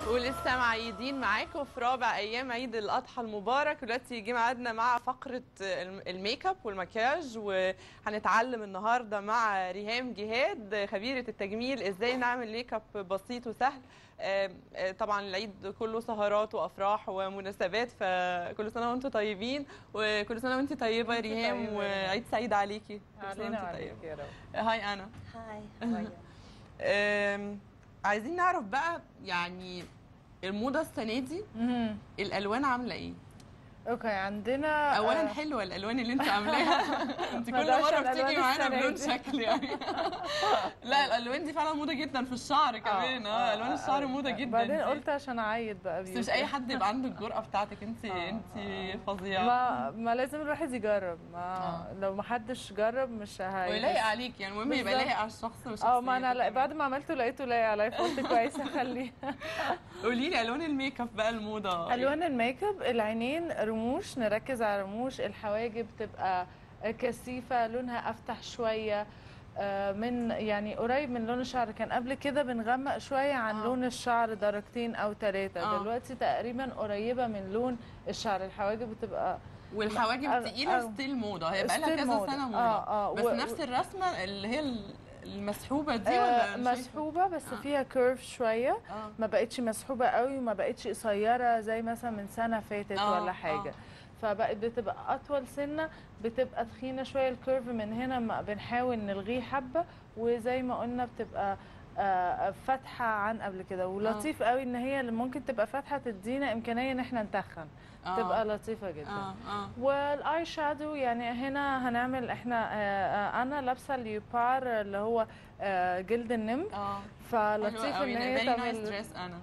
ولسه معيدين معاكم في رابع ايام عيد الاضحى المبارك دلوقتي جه ميعادنا مع فقره الم- الميك اب والمكياج وهنتعلم النهارده مع ريهام جهاد خبيره التجميل ازاي نعمل ميك اب بسيط وسهل آم، آه، طبعا العيد كله سهرات وافراح ومناسبات فكل سنه وانتم طيبين وكل سنه وانت طيبه يا وانتي ريهام طيبة. وعيد سعيد عليكي كل سنة علينا وانتي وعليك طيبة. يا رب هاي انا هاي آم، عايزين نعرف بقى يعني الموضه السنه دي مهم. الالوان عامله ايه اوكي عندنا اولا آه، حلوه الالوان اللي انت عاملاها انت ما كل ده مره عشان بتيجي ألوان معانا السنة بلون دي. شكل يعني لا الالوان دي فعلا موضه جدا في الشعر كمان اه الوان الشعر موضه جدا بعدين دي. قلت عشان اعيد بقى بس بيوتي. مش اي حد يبقى عنده الجرأه بتاعتك انت آه، انت آه. فظيعه ما ما لازم الواحد يجرب ما آه. لو ما حدش جرب مش هي ويلايق عليك يعني المهم يبقى بالظبط. لايق على الشخص مش اه ما انا لا- بعد ما عملته لقيته لايق عليا فقلت كويس اخليه قولي لي الوان الميك اب بقى الموضه الوان الميك اب العينين رموش نركز على رموش الحواجب تبقى كثيفه لونها افتح شويه آه، من يعني قريب من لون الشعر كان قبل كده بنغمق شويه عن آه. لون الشعر درجتين او ثلاثه آه. دلوقتي تقريبا قريبه من لون الشعر الحواجب بتبقى والحواجب أو- تقيله أو- ستيل موضه هي بقى لها ستيل كذا موضة. سنه موضه آه، آه، بس و- نفس الرسمه اللي هي المسحوبه دي آه، ولا مش شايفة؟ مسحوبه بس آه. فيها كيرف شويه اه ما بقتش مسحوبه قوي وما بقتش قصيره زي مثلا من سنه فاتت آه، ولا حاجه آه. فبقت بتبقى اطول سنه بتبقى تخينه شويه الكيرف من هنا ما بنحاول نلغيه حبه وزي ما قلنا بتبقى آه، فاتحه عن قبل كده ولطيف قوي ان هي اللي ممكن تبقى فاتحه تدينا امكانيه ان احنا نتخن آه. تبقى لطيفه جدا اه اه والاي شادو يعني هنا هنعمل احنا آه، آه، انا لابسه اليوبار اللي هو آه، جلد النمر اه فلطيف ان هي فيري نايس تعمل دريس انا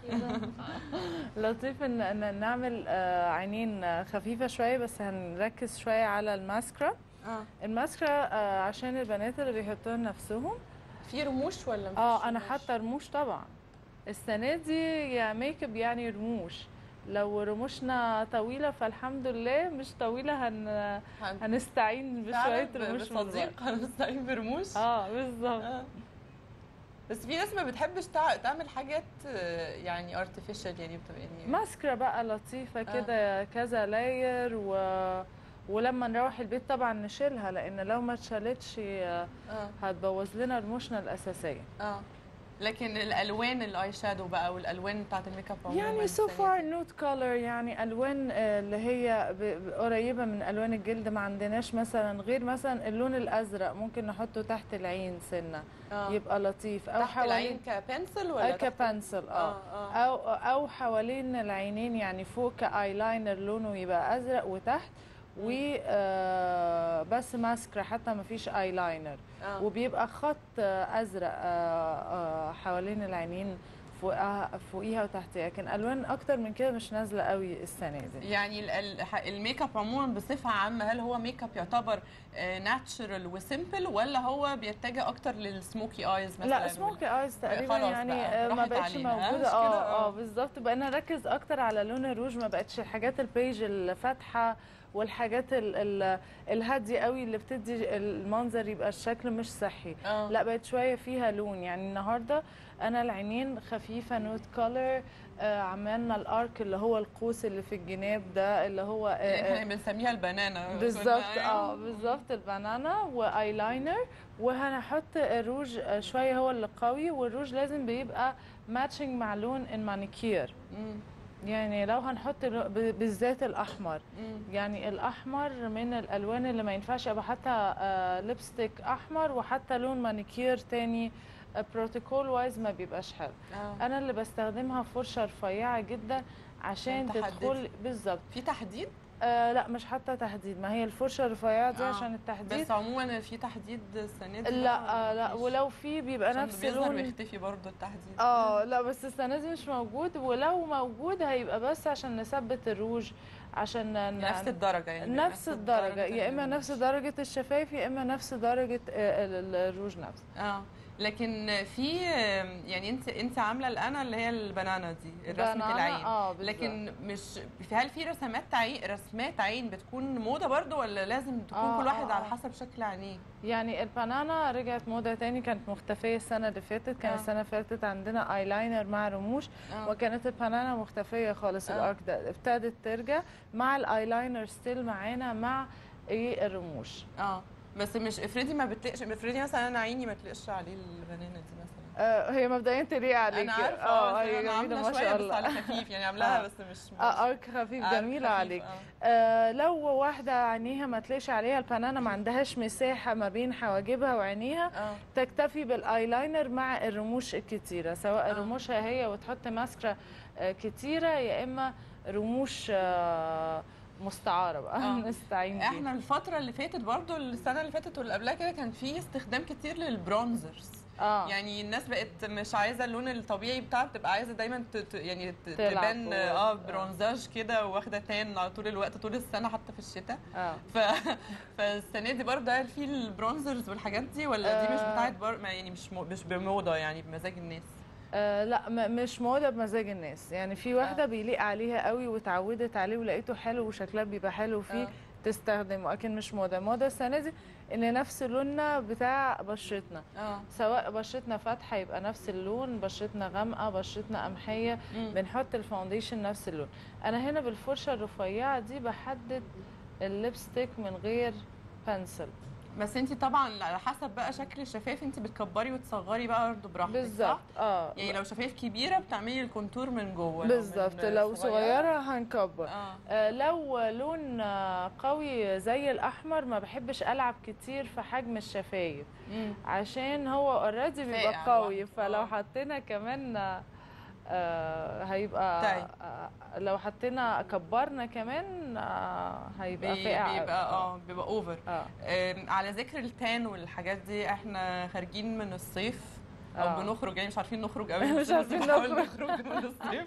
لطيف ان ان نعمل آه، عينين آه، خفيفه شويه بس هنركز شويه على الماسكرا اه الماسكرا آه، عشان البنات اللي بيحطوها لنفسهم في رموش ولا مفيش اه انا رموش؟ حاطه رموش طبعا السنه دي يا ميك اب يعني رموش لو رموشنا طويله فالحمد لله مش طويله هن هن- هنستعين فعلاً بشويه رموش من بصديق هنستعين برموش اه بالظبط آه. بس في ناس ما بتحبش تع- تعمل حاجات آه، يعني artificial يعني بتبقى يعني ماسكرا بقى لطيفة آه. كده كذا لاير و... ولما نروح البيت طبعا نشيلها لان لو ما اتشالتش آه، اه هتبوظ لنا رموشنا الاساسيه اه لكن الالوان الاي شادو بقى والالوان بتاعت الميك اب عموماً يعني سو السنة فار دي. نوت كولر يعني الوان آه، اللي هي ب- ب- قريبه من الوان الجلد ما عندناش مثلا غير مثلا اللون الازرق ممكن نحطه تحت العين سنه آه. يبقى لطيف او تحت العين حوالين كبنسل ولا آه، تحت- كبنسل اه اه او او حوالين العينين يعني فوق كايلاينر لونه يبقى ازرق وتحت و آه، بس ماسكرا حتى ما فيش ايلاينر اه وبيبقى خط آه، ازرق آه، آه، حوالين العينين فوقها فوقيها وتحتيها لكن الوان اكتر من كده مش نازله قوي السنه دي يعني ال- ال- ح- الميك اب عموما بصفه عامه هل هو ميك اب يعتبر ناتشرال وسيمبل ولا هو بيتجه اكتر للسموكي ايز مثلا لا سموكي ايز تقريبا خلاص يعني بقى، آه، ما راحت بقتش علينا، ها؟ مش موجوده كده؟ اه آه. اه بالظبط بقينا نركز اكتر على لون الروج ما بقتش الحاجات البيج الفاتحه والحاجات ال- ال- الهاديه قوي اللي بتدي المنظر يبقى الشكل مش صحي آه. لا بقت شويه فيها لون يعني النهارده انا العينين خفيفه نوت كولر آه عملنا الارك اللي هو القوس اللي في الجناب ده اللي هو آه آه احنا بنسميها البنانه بالظبط كنا- اه بالظبط البنانا وايلاينر وهنحط الروج آه، شويه هو اللي قوي والروج لازم بيبقى ماتشنج مع لون المانيكير مم. يعني لو هنحط الر- ب- بالذات الاحمر مم. يعني الاحمر من الالوان اللي ما ينفعش ابقى حتى ليبستيك احمر وحتى لون مانيكير تاني بروتوكول وايز ما بيبقاش حلو آه. انا اللي بستخدمها فرشه رفيعه جدا عشان عشان تحددي. تدخل بالظبط في تحديد آه لا مش حتى تحديد ما هي الفرشه الرفيعه دي آه. عشان التحديد بس عموما في تحديد السنه دي لا بقى آه لا مفيش. ولو في بيبقى عشان نفس بيظهر لون ويختفي برضه التحديد اه لا بس السنه دي مش موجود ولو موجود هيبقى بس عشان نثبت الروج عشان ن- نفس الدرجه يعني نفس الدرجه يا اما الروج. نفس درجه الشفايف يا اما نفس درجه آه، ال- ال- الروج نفسه اه لكن في يعني انت انت عامله الانا اللي هي البنانا دي رسمه بنانا، العين اه بالظبط. لكن مش هل في رسمات عين رسمات عين بتكون موضه برضو ولا لازم تكون آه، كل واحد آه، على آه. حسب شكل عينيه يعني البنانا رجعت موضة تاني كانت مختفية السنة اللي فاتت كان آه. السنة اللي فاتت عندنا ايلاينر مع رموش اه وكانت البنانا مختفية خالص آه. الارك ده ابتدت ترجع مع الايلاينر ستيل معانا مع ايه الرموش اه بس مش افرضي ما بتلقش افرضي مثلا انا عيني ما تلقش عليه البنانه دي مثلا آه هي مبدئيا تليق عليك انا عارفه اه اه هي انا جميلة عامله ما شويه شاء بس الله على خفيف يعني عاملاها آه. بس مش اه ارك خفيف عارف جميلة خفيف، عليك آه. آه لو واحدة عينيها ما تلاقيش عليها البنانة ما عندهاش مساحة ما بين حواجبها وعينيها اه تكتفي بالايلاينر مع الرموش الكتيرة سواء آه. رموشها هي وتحط ماسكرا آه، كتيرة يا اما رموش آه، مستعارة بقى آه. نستعين بيها احنا الفتره اللي فاتت برضو السنه اللي فاتت واللي قبلها كده كان في استخدام كتير للبرونزرز اه يعني الناس بقت مش عايزه اللون الطبيعي بتاعها بتبقى عايزه دايما ت- ت- يعني ت- تلعب تبان و- اه آه. برونزاج كده واخده تان على طول الوقت طول السنه حتى في الشتاء اه ف... فالسنه دي برضه هل في البرونزرز والحاجات دي ولا دي مش آه. بتاعت بر... ما يعني مش م... مش بموضه يعني بمزاج الناس آه لا م- مش موضه بمزاج الناس يعني في واحده آه. بيليق عليها قوي واتعودت عليه ولقيته حلو وشكلها بيبقى حلو فيه آه. تستخدمه لكن مش موضه موضه السنه دي ان نفس لوننا بتاع بشرتنا اه سواء بشرتنا فاتحه يبقى نفس اللون بشرتنا غامقه بشرتنا قمحيه مم. بنحط الفاونديشن نفس اللون انا هنا بالفرشه الرفيعه دي بحدد الليبستيك من غير بنسل بس انت طبعا على حسب بقى شكل الشفايف انت بتكبري وتصغري بقى برضه براحتك بالظبط صح؟ اه يعني لو شفايف كبيره بتعملي الكونتور من جوه لو بالظبط من لو صغيره هنكبر اه آه، لو لون آه، قوي زي الاحمر ما بحبش العب كتير في حجم الشفايف مم. عشان هو اوريدي بيبقى فاقع قوي لوحده. فلو آه. حطينا كمان آه، آه، هيبقى طيب. آه، لو حطينا كبرنا كمان آه، هيبقى بي- فاقع بيبقى أوي. اه بيبقى اوفر اه آم، على ذكر التان والحاجات دي احنا خارجين من الصيف او آه. بنخرج يعني مش عارفين نخرج قوي مش بس عارفين بنحاول نخرج. نخرج من الصيف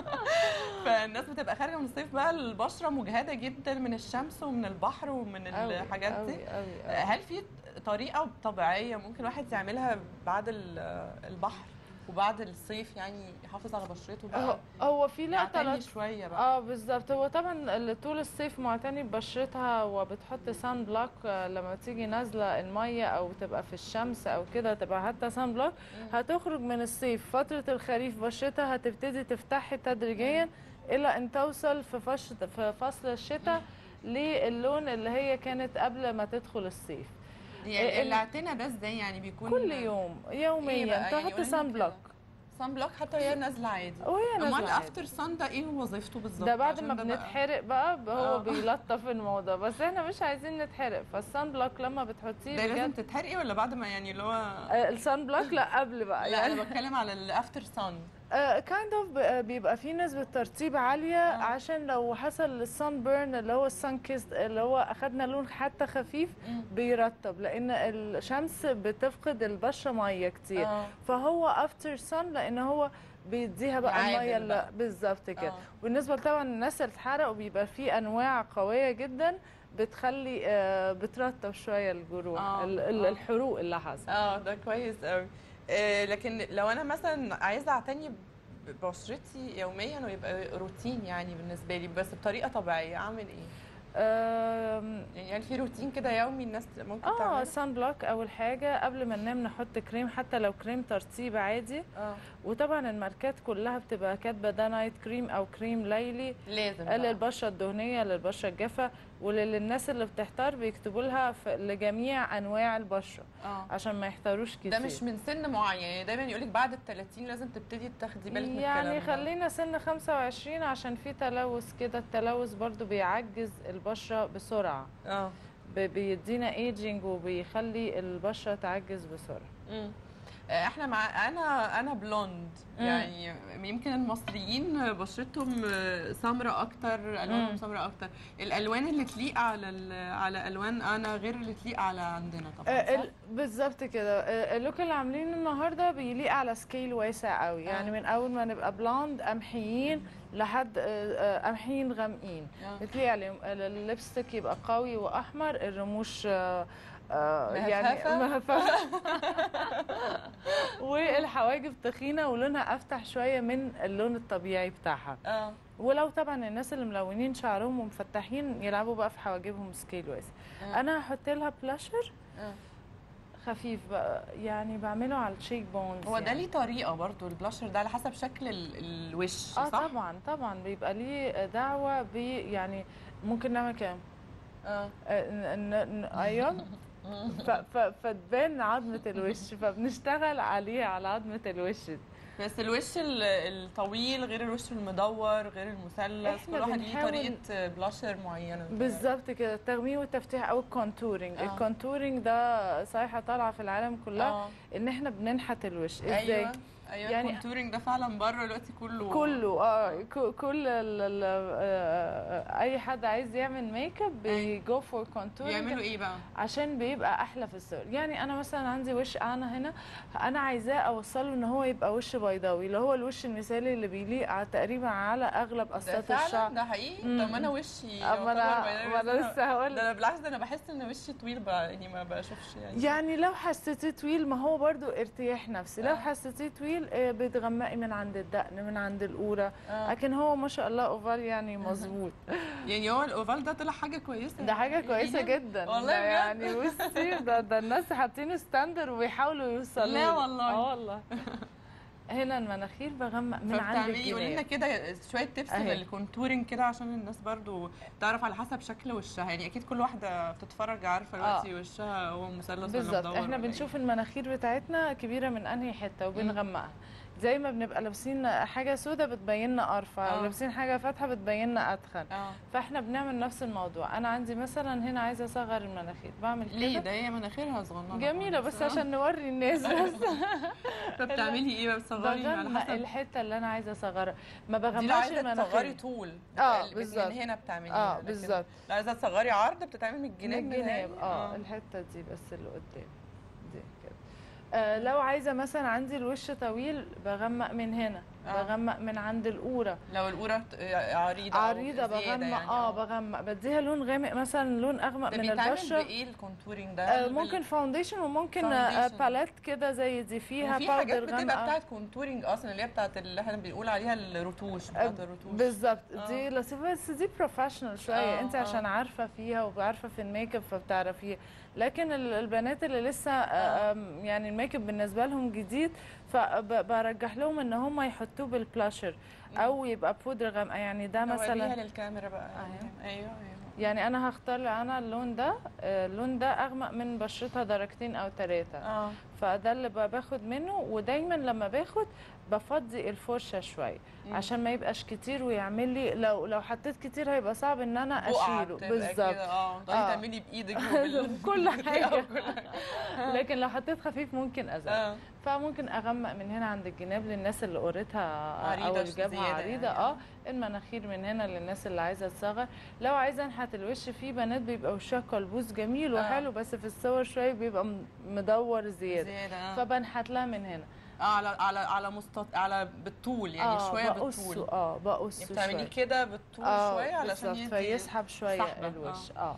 فالناس بتبقى خارجه من الصيف بقى البشره مجهده جدا من الشمس ومن البحر ومن أوي، الحاجات دي أوي، أوي، أوي. هل في طريقه طبيعيه ممكن الواحد يعملها بعد ال- البحر وبعد الصيف يعني يحافظ على بشرته هو بقى هو في لا يعتني ثلاث شويه بقى اه بالظبط هو طبعا اللي طول الصيف معتني ببشرتها وبتحط سان بلوك آه، لما تيجي نازله الميه او تبقى في الشمس او كده تبقى حتى سان بلوك هتخرج من الصيف فتره الخريف بشرتها هتبتدي تفتحي تدريجيا الى ان توصل في فش في فصل الشتاء للون اللي هي كانت قبل ما تدخل الصيف يعني ال- الاعتناء ده ازاي يعني بيكون كل يوم إيه يوميا بقى؟ يعني تحط قولي سان لنا بلوك كده. صن بلوك حتى وهي نازله عادي وهي امال نازله عادي. افتر صن ده ايه وظيفته بالظبط ده بعد عشان ما بقى- بنتحرق بقى هو آه. بيلطف الموضوع بس احنا مش عايزين نتحرق فالسان بلوك لما بتحطيه ده لازم بجد تتحرقي ولا بعد ما يعني اللي هو آه، السان بلوك لا قبل بقى لا يعني انا بتكلم على الافتر صن كايند اوف بيبقى فيه نسبة ترطيب عالية آه. عشان لو حصل السان بيرن اللي هو السان كيس اللي هو اخدنا لون حتى خفيف بيرطب لان الشمس بتفقد البشرة مية كتير اه فهو افتر سان لان هو بيديها بقى يعادل المية اللي بقى. بالظبط كده آه. بالنسبة طبعا الناس اللي اتحرقوا بيبقى فيه انواع قوية جدا بتخلي آه، بترطب شوية الجروح آه، ال- ال- آه. الحروق اللي حصلت اه ده كويس قوي آه لكن لو انا مثلا عايزه اعتني ببشرتي يوميا ويبقى روتين يعني بالنسبه لي بس بطريقه طبيعيه اعمل ايه؟ آم، يعني هل في روتين كده يومي الناس ممكن اه تعمله؟ سان بلوك اول حاجه قبل ما ننام نحط كريم حتى لو كريم ترطيب عادي اه وطبعا الماركات كلها بتبقى كاتبه ده نايت كريم او كريم ليلي لازم بقى. للبشره الدهنيه للبشره الجافه وللناس اللي بتحتار بيكتبوا لها في- لجميع انواع البشره اه عشان ما يحتاروش كتير ده مش من سن معين يعني دايما يقولك بعد ال 30 لازم تبتدي تاخدي بالك من الكلام يعني ده. خلينا سن 25 عشان في تلوث كده التلوث برضو بيعجز البشره بسرعه اه ب- بيدينا ايجينج وبيخلي البشره تعجز بسرعه مم. آه، احنا مع انا انا بلوند مم. يعني يمكن المصريين بشرتهم سمراء اكتر الوانهم مم. سمراء اكتر الالوان اللي تليق على ال- على الوان انا غير اللي تليق على عندنا طبعا آه، صح؟ ال- بالظبط كده آه، اللوك اللي عاملينه النهارده بيليق على سكيل واسع قوي يعني آه. من اول ما نبقى بلوند قمحيين لحد آه، آه، قمحيين غامقين آه. بتليق عليهم ال- الليبستيك يبقى قوي واحمر الرموش آه، آه يعني مهفهفة؟ مهفهفة. والحواجب تخينه ولونها افتح شويه من اللون الطبيعي بتاعها اه ولو طبعا الناس اللي ملونين شعرهم ومفتحين يلعبوا بقى في حواجبهم سكيل واسع آه. انا هحط لها بلاشر آه. خفيف بقى يعني بعمله على الشيك بونز هو ده يعني. ليه طريقه برضو البلاشر ده على حسب شكل ال- الوش اه صح؟ طبعا طبعا بيبقى ليه دعوه ب يعني ممكن نعمل كام اه آه، ن- ن- ن- ايوه ف- ف- فتبان عظمه الوش فبنشتغل عليه على عظمه الوش بس الوش ال- الطويل غير الوش المدور غير المثلث إحنا كل واحد ليه بنحاول- طريقه بلاشر معينه بالظبط كده التغميم والتفتيح او الكونتورنج آه. الكونتورنج ده صيحه طالعه في العالم كلها اه ان احنا بننحت الوش ازاي ايوه ايوه يعني- الكونتورنج ده فعلا بره دلوقتي كله كله اه ك- كل ال ال آه، اي حد عايز يعمل ميك اب بيجو فور كونتورنج بيعملوا ايه بقى؟ عشان بيبقى احلى في الصور يعني انا مثلا عندي وش انا هنا انا عايزاه اوصله ان هو يبقى وش بيضاوي اللي هو الوش المثالي اللي بيليق على تقريبا على اغلب ده قصات فعلا الشعر ده حقيقي مم. طب ما انا وشي اما انا يعتبر ما انا بيضاوي، لسه هقول ده انا بالعكس ده انا بحس ان وشي طويل بقى يعني ما بشوفش يعني يعني لو حسيتيه طويل ما هو برضو ارتياح نفسي لو آه. حسيتيه طويل آه، بتغمقي من عند الدقن من عند القوره آه. لكن هو ما شاء الله اوفال يعني مظبوط يعني هو الاوفال ده طلع حاجه كويسه ده حاجه كويسه يعني. جدا والله ده بجد؟ يعني بصي ده, ده الناس حاطين ستاندر وبيحاولوا يوصلوا لا له. والله. اه والله هنا المناخير بغمق من عند فبتعملي قولي لنا الجناب كده شويه تبس أهي. للكونتورنج كده عشان الناس برضو تعرف على حسب شكل وشها يعني اكيد كل واحده بتتفرج عارفه دلوقتي وشها هو مثلث ولا بالظبط مدور احنا ولا إيه. بنشوف المناخير بتاعتنا كبيره من انهي حته وبنغمقها زي ما بنبقى لابسين حاجه سودة بتبيننا ارفع آه. او لابسين حاجه فاتحه بتبيننا اتخن اه فاحنا بنعمل نفس الموضوع انا عندي مثلا هنا عايزه اصغر المناخير بعمل ليه كده ده هي مناخيرها صغننه جميله خالص. بس عشان نوري الناس بس طب بتعملي ايه بقى بتصغري على بغمق حسب الحته اللي انا عايزه اصغرها ما دي لو بغمقش عايزه تصغري المناخير طول آه، بت- بالظبط. من هنا بتعمليها اه لكن بالظبط لو عايزه تصغري عرض بتتعمل من من الجناب الجناب نهائي. اه الحته دي بس اللي قدام دي كده آه لو عايزه مثلا عندي الوش طويل بغمق من هنا آه. بغمق من عند القوره لو القوره عريضه أو عريضه زيادة بغمق يعني اه بغمق بديها لون غامق مثلا لون اغمق ده من بيتعمل البشره بايه الكونتورنج ده آه هل بال- ممكن فاونديشن وممكن آه Foundation. باليت كده زي دي فيها وفي حاجات باودر بتبقى غامقه بتاعت كونتورنج اصلا اللي هي بتاعت اللي احنا بنقول عليها الرتوش بتاعت الرتوش بالظبط آه. دي لطيفه بس دي بروفيشنال شويه آه، انت آه. عشان عارفه فيها وعارفه في الميك اب فبتعرفيه لكن ال- البنات اللي لسه آه. آم، يعني الميك اب بالنسبه لهم جديد فبرجح لهم ان هم يحطوه بالبلاشر او يبقى بودره غامقه يعني ده مثلا مثلا للكاميرا بقى أهي. ايوه ايوه يعني انا هختار انا اللون ده آه، اللون ده اغمق من بشرتها درجتين او ثلاثه اه فده اللي ب- باخد منه ودايما لما باخد بفضي الفرشه شويه مم. عشان ما يبقاش كتير ويعمل لي لو لو حطيت كتير هيبقى صعب ان انا بقعة اشيله بتبقى بالظبط كده، اه تقعدي آه. تعملي بايدك وبال- كل حاجه آه، كل حاجه لكن لو حطيت خفيف ممكن ازرق اه فممكن اغمق من هنا عند الجناب للناس اللي قريتها عريضة او ش- الجبهه زيادة عريضه يعني. اه المناخير من هنا للناس اللي عايزه تصغر لو عايزه انحت الوش في بنات بيبقى وشها قلبوز جميل آه. وحلو بس في الصور شويه بيبقى م- مدور زياده زياده اه فبنحت لها من هنا آه، على على على مستط... على بالطول يعني اه شويه بقصه بالطول اه بقصه يعني بتعمليه شويه كده بالطول اه شويه علشان بالظبط يدي فيسحب شويه صحبة، الوش اه.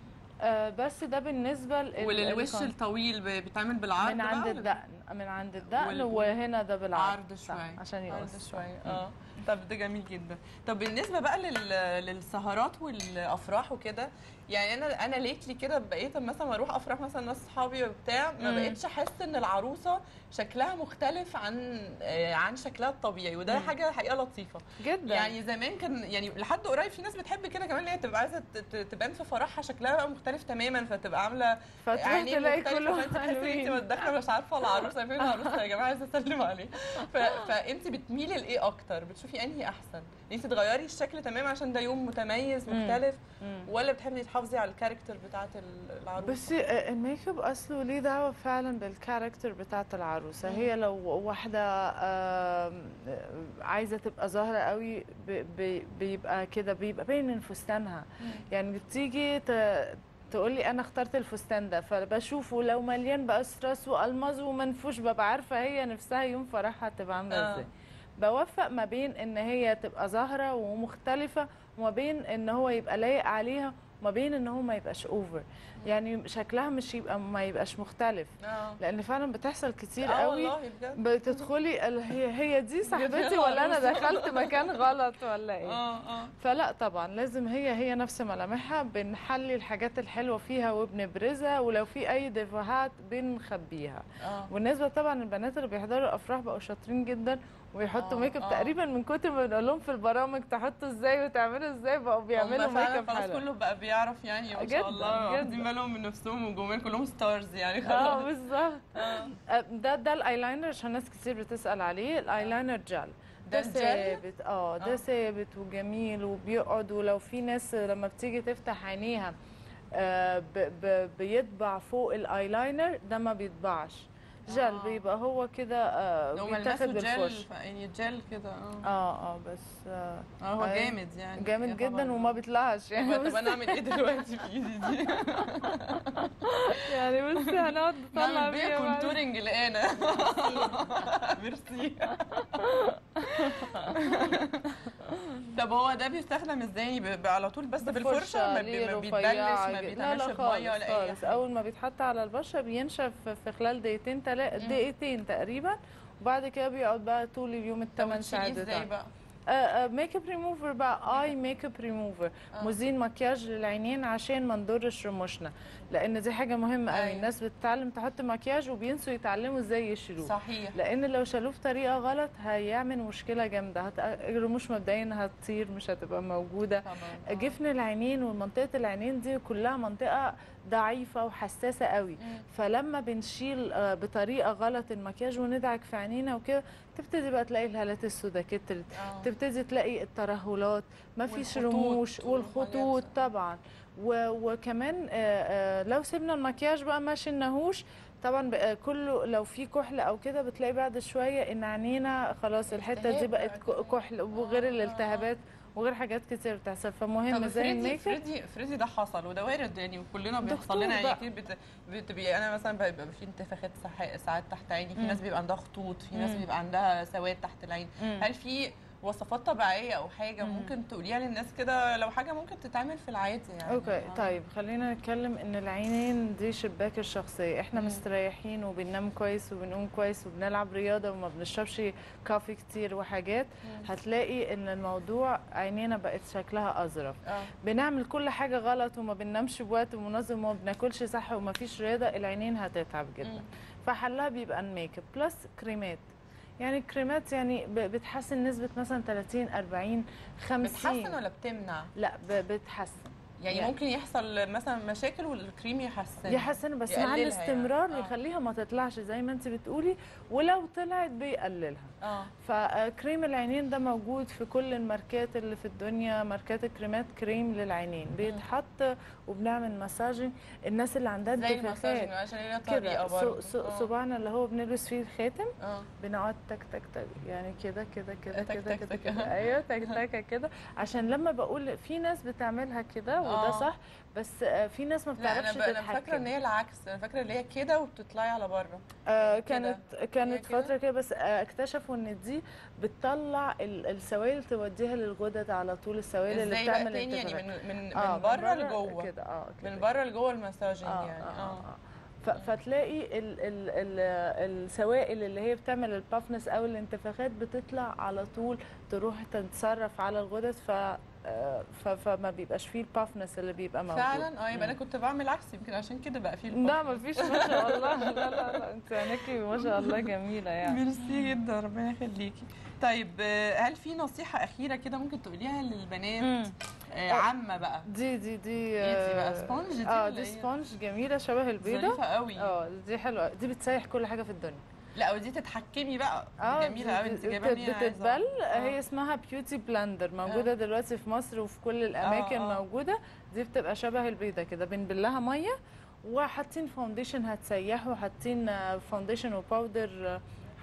آه بس ده بالنسبه لل- وللوش الكون- الطويل ب- بيتعمل بالعرض من بقى عند ولا الدقن من عند الدقن وال- وهنا ده بالعرض عرض صح، شويه عشان عرض يقص شويه اه طب ده جميل جدا طب بالنسبه بقى لل... للسهرات والافراح وكده يعني انا انا ليتلي كده بقيت مثلا اروح افراح مثلا ناس صحابي وبتاع ما مم. بقتش احس ان العروسه شكلها مختلف عن آه، عن شكلها الطبيعي وده مم. حاجه حقيقه لطيفه جدا يعني زمان كان يعني لحد قريب في ناس بتحب كده كمان ان هي تبقى عايزه ت- ت- تبان في فرحها شكلها بقى مختلف تماما فتبقى عامله فتروح عينين تلاقي مختلفة، كله فانت تحسي ان انت حلوين داخله مش عارفه العروسه فين العروسه يا جماعه عايزه اسلم عليه ف... فانت بتميلي لايه اكتر بتشوفي انهي احسن ان انت تغيري الشكل تماما عشان ده يوم متميز مم. مختلف مم. ولا بتحبي تحافظي على الكاركتر بتاعت ال- العروسه بس آه، الميك اب اصله ليه دعوه فعلا بالكاركتر بتاعت العروسه مم. هي لو واحده آم، آه، عايزه تبقى ظاهره قوي ب- ب- بيبقى كده بيبقى باين من فستانها يعني بتيجي ت- تقول لي انا اخترت الفستان ده فبشوفه لو مليان بقى ستريس والماظ ومنفوش ببقى عارفه هي نفسها يوم فرحها تبقى عامله آه. ازاي بوفق ما بين ان هي تبقى ظاهره ومختلفه وما بين ان هو يبقى لايق عليها وما بين ان هو ما يبقاش اوفر يعني شكلها مش يبقى ما يبقاش مختلف اه لان فعلا بتحصل كتير اه قوي والله بجد بتدخلي ال- هي هي دي صاحبتي لها ولا انا عروسة. دخلت مكان غلط ولا ايه اه اه فلا طبعا لازم هي هي نفس ملامحها بنحلي الحاجات الحلوه فيها وبنبرزها ولو في اي ديفوهات بنخبيها اه بالنسبه طبعا البنات اللي بيحضروا الافراح بقوا شاطرين جدا ويحطوا آه، ميك اب آه. تقريبا من كتر ما بنقول لهم في البرامج تحطوا ازاي وتعملوا ازاي بقوا بيعملوا هم ميك فعلا اب خلاص حلو كله بقى بيعرف يعني ما جداً، شاء الله واخدين جداً. بالهم من نفسهم وجمال كلهم ستارز يعني اه خلاص بالظبط آه. آه، ده ده الايلاينر عشان ناس كتير بتسال عليه الايلاينر جل ده ده الجل؟ ثابت اه ده آه. ثابت وجميل وبيقعد ولو في ناس لما بتيجي تفتح عينيها آه، ب- ب- بيطبع فوق الايلاينر ده ما بيطبعش جل آه. بيبقى هو كده آه، لو بيتاخد ملمسه جل بالفرش ف- يعني جل كده اه اه اه بس آه اه هو أيوة. جامد يعني يا جامد جدا خبر. وما بيطلعش يعني طب طب بس انا اعمل ايه دلوقتي في ايدي دي؟ يعني بس هنقعد نطلع نعمل بيها بيها بعد- كونتورنج الان ميرسي طب هو ده بيستخدم ازاي ب- ب- على طول بس بالفرشه ما, بي- ليه ما بيتبلش رفيعة ما جدا. بيتعملش لا لا بميه خالص ولا اي خالص حاجه اول ما بيتحط على البشره بينشف في خلال دقيقتين تلا... مم. دقيقتين تقريبا وبعد كده بيقعد بقى طول اليوم طب الثمان بتشيليه ساعات ازاي بتاعه بقى؟ ميك اب ريموفر بقى اي ميك اب ريموفر آه. مزيل مكياج للعينين عشان ما نضرش رموشنا لان دي حاجه مهمه قوي أيوة. الناس بتتعلم تحط مكياج وبينسوا يتعلموا ازاي يشيلوه صحيح لان لو شالوه بطريقه غلط هيعمل مشكله جامده هت... الرموش مبدئيا هتطير مش هتبقى موجوده طبعا آه. جفن العينين ومنطقه العينين دي كلها منطقه ضعيفه وحساسه قوي مم. فلما بنشيل آه، بطريقه غلط المكياج وندعك في عينينا وكده تبتدي بقى تلاقي الهالات السوداء كترت آه. تبتدي تلاقي الترهلات ما فيش والخطوط رموش والخطوط والحاجات. طبعا و... وكمان آه، آه، لو سيبنا المكياج بقى ما شلناهوش طبعا بقى كله لو في كحل او كده بتلاقي بعد شويه ان عينينا خلاص الحته دي التهاب بقت بقى ك- كمان. كحل وغير آه، آه. الالتهابات وغير حاجات كتير بتحصل فمهم طب زي افرضي الميك اب افرضي افرضي ده حصل وده وارد يعني وكلنا بيحصل دكتور لنا يعني بقى. كتير بت... بتبقى انا مثلا بيبقى في انتفاخات سح- ساعات تحت عيني في مم. ناس بيبقى عندها خطوط في ناس مم. بيبقى عندها سواد تحت العين مم. هل في وصفات طبيعيه او حاجه مم. ممكن تقوليها للناس كده لو حاجه ممكن تتعمل في العادي يعني اوكي آه. طيب خلينا نتكلم ان العينين دي شباك الشخصيه احنا مم. مستريحين وبننام كويس وبنقوم كويس وبنلعب رياضه وما بنشربش كافي كتير وحاجات مم. هتلاقي ان الموضوع عينينا بقت شكلها اظرف اه بنعمل كل حاجه غلط وما بننامش بوقت منظم وما بناكلش صح وما فيش رياضه العينين هتتعب جدا مم. فحلها بيبقى الميك اب بلس كريمات يعني كريمات يعني ب- بتحسن نسبه مثلا 30 40 50 بتحسن ولا بتمنع لا ب- بتحسن يعني يعني- ممكن يحصل مثلا مشاكل والكريم يحسن يحسن بس مع يقللها الاستمرار يعني. آه. يخليها ما تطلعش زي ما انت بتقولي ولو طلعت بيقللها اه فكريم العينين ده موجود في كل الماركات اللي في الدنيا ماركات الكريمات كريم للعينين بيتحط وبنعمل مساجنج الناس اللي عندها زي المساج انتفاخات عشان هي طريقه كده برضه ص- ص- آه. صباعنا اللي هو بنلبس فيه الخاتم اه بنقعد تك تك تك يعني كده كده كده تك كده تك كده تك. كده ايوه تك تك كده عشان لما بقول في ناس بتعملها كده وده آه. صح بس آه، في ناس ما لا انا بتعرفش ب- انا فاكره تتحكم ان هي العكس انا فاكره ان هي كده وبتطلعي على بره آه كده. كانت هي كانت كده؟ فتره كده بس آه اكتشفوا ان دي بتطلع ال- السوائل توديها للغدد على طول السوائل اللي ازاي بقى بتعمل تاني يعني انتفاخات. من من آه، من بره لجوه كده اه كده من بره لجوه المساجنج آه يعني آه اه آه. ف- فتلاقي ال ال ال السوائل اللي هي بتعمل البافنس او الانتفاخات بتطلع على طول تروح تتصرف على الغدد ف آه، ف- فما بيبقاش فيه البافنس اللي بيبقى موجود فعلا اه يبقى انا مم. كنت بعمل عكس يمكن عشان كده بقى في لا ما فيش ما شاء الله لا لا لا انت عينيكي ما شاء الله جميله يعني ميرسي جدا ربنا يخليكي طيب آه، هل في نصيحه اخيره كده ممكن تقوليها للبنات مم. آه، عامه بقى دي دي دي ايه دي بقى؟ آه، سبونج دي اه ولا دي ايه؟ سبونج جميله شبه البيضه ظريفه قوي اه دي حلوه دي بتسيح كل حاجه في الدنيا لا ودي تتحكمي بقى اه جميله قوي انت دي جايباها لي أنا عايزة بتتبل أعرف. هي اسمها بيوتي بلندر موجوده دلوقتي في مصر وفي كل الاماكن آه. موجوده دي بتبقى شبه البيضه كده بنبلها ميه وحاطين فاونديشن هتسيحه وحاطين آه، فاونديشن وباودر آه،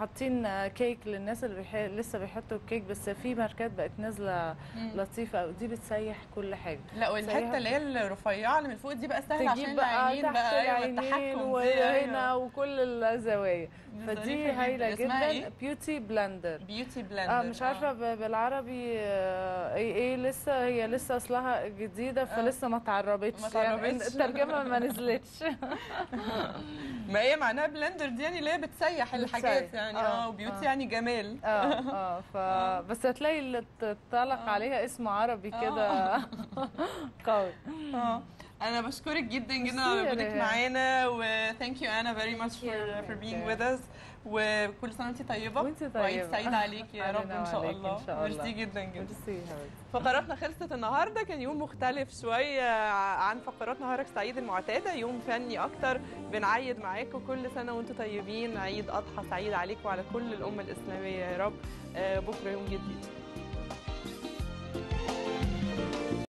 حاطين آه، كيك للناس اللي بيح... لسه بيحطوا الكيك بس في ماركات بقت نازله لطيفه قوي دي بتسيح كل حاجه لا والحته اللي هي الرفيعه اللي من فوق دي بقى سهله عشان تجيب بقى العينين تحت بقى ايوه العينين التحكم دي وهنا ايوه وكل الزوايا دي فدي ظريفة هايله اسمها جدا ايه؟ بيوتي بلندر بيوتي بلندر اه مش عارفه ب- بالعربي آه، ايه ايه لسه هي لسه اصلها جديده فلسه ما تعربتش ما يعني تعربتش. الترجمه ما نزلتش ما هي معناها بلندر دي يعني اللي هي بتسيح الحاجات بتسيح. يعني آه، اه وبيوتي آه. يعني جمال اه اه ف بس هتلاقي اللي اتطلق آه. عليها اسم عربي آه. كده قوي اه انا بشكرك جدا جدا ميرسي على يا وجودك ريهام. معانا و thank you Anna very much Thank you. for for being with us وكل سنه وانت طيبه وانت وعيد طيبة. سعيد عليكي يا رب علينا ان شاء وعليك الله إن شاء الله. ميرسي جدا جدا ميرسي يا حبيبتي فقراتنا خلصت النهارده كان يوم مختلف شويه عن فقرات نهارك سعيد المعتاده يوم فني اكتر بنعيد معاكم كل سنه وانتم طيبين عيد اضحى سعيد عليكم وعلى كل الامه الاسلاميه يا رب آه، بكره يوم جديد